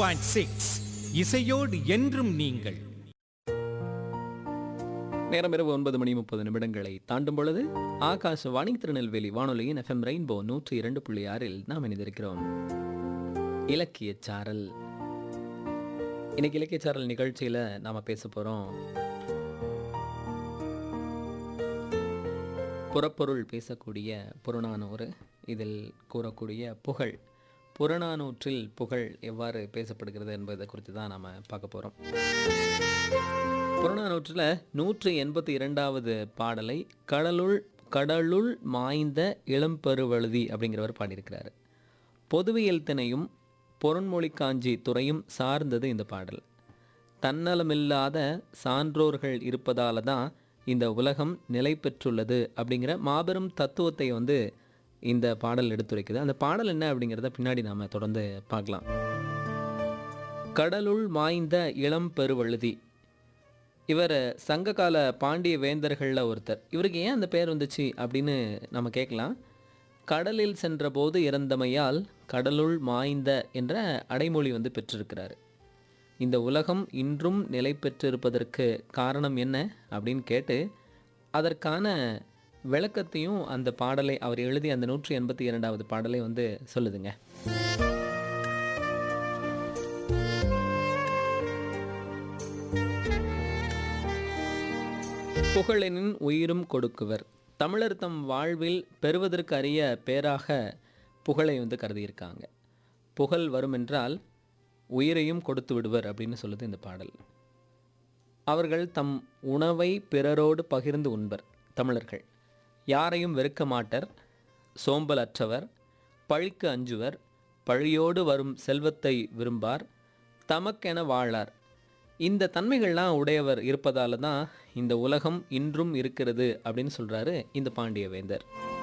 point six இசையோடு என்றும் நீங்கள் நேரம் இரவு ஒன்பது மணி முப்பது நிமிடங்களை தாண்டும் பொழுது ஆகாசவாணி திருநெல்வேலி வானொலியின் எஃப்எம் ரெயின்போ நூற்றி இரண்டு புள்ளி ஆறில் நாம் இணைந்திருக்கிறோம் இலக்கிய சாரல் இன்னைக்கு இலக்கிய சாரல் நிகழ்ச்சியில் நாம் பேச போகிறோம் புறப்பொருள் பேசக்கூடிய புறநானூறு இதில் கூறக்கூடிய புகழ் புறநானூற்றில் புகழ் எவ்வாறு பேசப்படுகிறது என்பதை குறித்து தான் நாம் பார்க்க போகிறோம் புறநானூற்றில் நூற்றி எண்பத்தி இரண்டாவது பாடலை கடலுள் கடலுள் மாய்ந்த இளம்பெருவழுதி அப்படிங்கிறவர் பாடியிருக்கிறார் பொதுவியல் திணையும் பொருண்மொழி காஞ்சி துறையும் சார்ந்தது இந்த பாடல் தன்னலமில்லாத சான்றோர்கள் இருப்பதால தான் இந்த உலகம் நிலை பெற்றுள்ளது அப்படிங்கிற மாபெரும் தத்துவத்தை வந்து இந்த பாடல் எடுத்துரைக்குது அந்த பாடல் என்ன அப்படிங்கிறத பின்னாடி நாம் தொடர்ந்து பார்க்கலாம் கடலுள் மாய்ந்த இளம் பெருவழுதி இவர் சங்ககால பாண்டிய வேந்தர்களில் ஒருத்தர் இவருக்கு ஏன் அந்த பெயர் வந்துச்சு அப்படின்னு நம்ம கேட்கலாம் கடலில் சென்றபோது இறந்தமையால் கடலுள் மாய்ந்த என்ற அடைமொழி வந்து பெற்றிருக்கிறார் இந்த உலகம் இன்றும் நிலை பெற்றிருப்பதற்கு காரணம் என்ன அப்படின்னு கேட்டு அதற்கான விளக்கத்தையும் அந்த பாடலை அவர் எழுதி அந்த நூற்றி எண்பத்தி இரண்டாவது பாடலை வந்து சொல்லுதுங்க புகழெனின் உயிரும் கொடுக்குவர் தமிழர் தம் வாழ்வில் பெறுவதற்கு அரிய பேராக புகழை வந்து கருதியிருக்காங்க புகழ் வருமென்றால் உயிரையும் கொடுத்து விடுவர் அப்படின்னு சொல்லுது இந்த பாடல் அவர்கள் தம் உணவை பிறரோடு பகிர்ந்து உண்பர் தமிழர்கள் யாரையும் வெறுக்க மாட்டர் சோம்பல் அற்றவர் பழிக்கு அஞ்சுவர் பழியோடு வரும் செல்வத்தை விரும்பார் தமக்கென வாழார் இந்த தன்மைகள்லாம் உடையவர் இருப்பதால தான் இந்த உலகம் இன்றும் இருக்கிறது அப்படின்னு சொல்றாரு இந்த பாண்டிய வேந்தர்